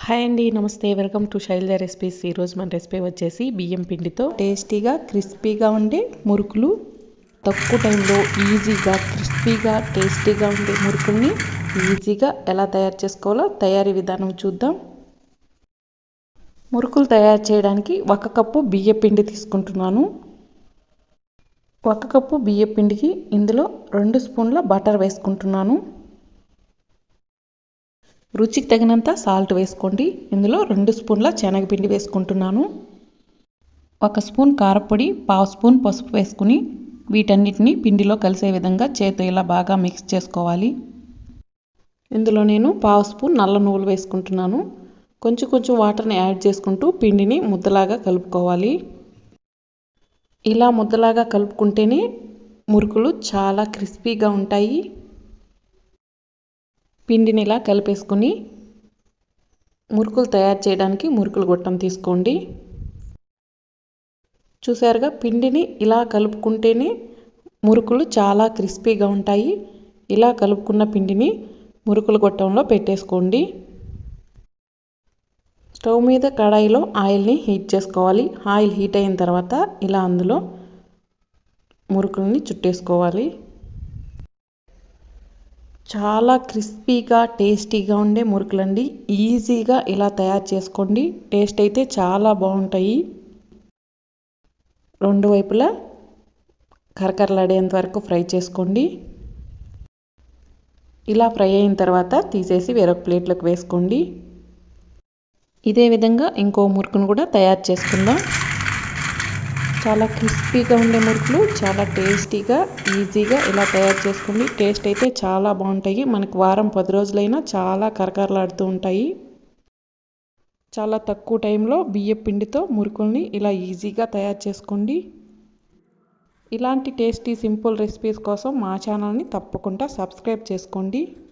hi అండి నమస్తే welcome to Shailaja recipes ఈరోజు మన రెసిపీ వచ్చేసి బియ్యం పిండితో టేస్టీగా క్రిస్పీగా ఉండే మురుకులు తక్కువ టైంలో ఈజీగా క్రిస్పీగా టేస్టీగా ఉండే మురుకుల్ని ఈజీగా ఎలా తయారు చేసుకోవాలో తయారీ విధానం చూద్దాం మురుకులు తయారు చేయడానికి ఒక కప్పు బియ్య పిండి తీసుకుంటున్నాను ఒక కప్పు బియ్య పిండికి ఇందులో రెండు స్పూన్ల బటర్ వేసుకుంటున్నాను రుచికి తగినంత సాల్ట్ వేసుకోండి ఇందులో రెండు స్పూన్ల శనగపిండి వేసుకుంటున్నాను ఒక స్పూన్ కారపొడి పావు స్పూన్ పసుపు వేసుకుని వీటన్నిటిని పిండిలో కలిసే విధంగా చేతి ఇలా బాగా మిక్స్ చేసుకోవాలి ఇందులో నేను పావు స్పూన్ నల్ల నువ్వులు వేసుకుంటున్నాను కొంచెం కొంచెం వాటర్ని యాడ్ చేసుకుంటూ పిండిని ముద్దలాగా కలుపుకోవాలి ఇలా ముద్దలాగా కలుపుకుంటేనే మురుకులు చాలా క్రిస్పీగా ఉంటాయి పిండిని ఇలా కలిపేసుకుని మురుకులు తయారు చేయడానికి మురుకులు గొట్టం తీసుకోండి చూసారుగా పిండిని ఇలా కలుపుకుంటేనే మురుకులు చాలా క్రిస్పీగా ఉంటాయి ఇలా కలుపుకున్న పిండిని మురుకుల గొట్టంలో పెట్టేసుకోండి స్టవ్ మీద కడాయిలో ఆయిల్ని హీట్ చేసుకోవాలి ఆయిల్ హీట్ అయిన తర్వాత ఇలా అందులో మురుకుల్ని చుట్టేసుకోవాలి చాలా క్రిస్పీగా టేస్టీగా ఉండే మురుకులండి ఈజీగా ఇలా తయారు చేసుకోండి టేస్ట్ అయితే చాలా బాగుంటాయి రెండు వైపులా కరకరలాడేంత వరకు ఫ్రై చేసుకోండి ఇలా ఫ్రై అయిన తర్వాత తీసేసి వేరొక ప్లేట్లోకి వేసుకోండి ఇదే విధంగా ఇంకో మురుకును కూడా తయారు చేసుకుందాం చాలా క్రిస్పీగా ఉండే మురుకులు చాలా టేస్టీగా ఈజీగా ఇలా తయారు చేసుకోండి టేస్ట్ అయితే చాలా బాగుంటాయి మనకు వారం పది రోజులైనా చాలా కరకరలాడుతూ ఉంటాయి చాలా తక్కువ టైంలో బియ్య పిండితో మురుకుల్ని ఇలా ఈజీగా తయారు చేసుకోండి ఇలాంటి టేస్టీ సింపుల్ రెసిపీస్ కోసం మా ఛానల్ని తప్పకుండా సబ్స్క్రైబ్ చేసుకోండి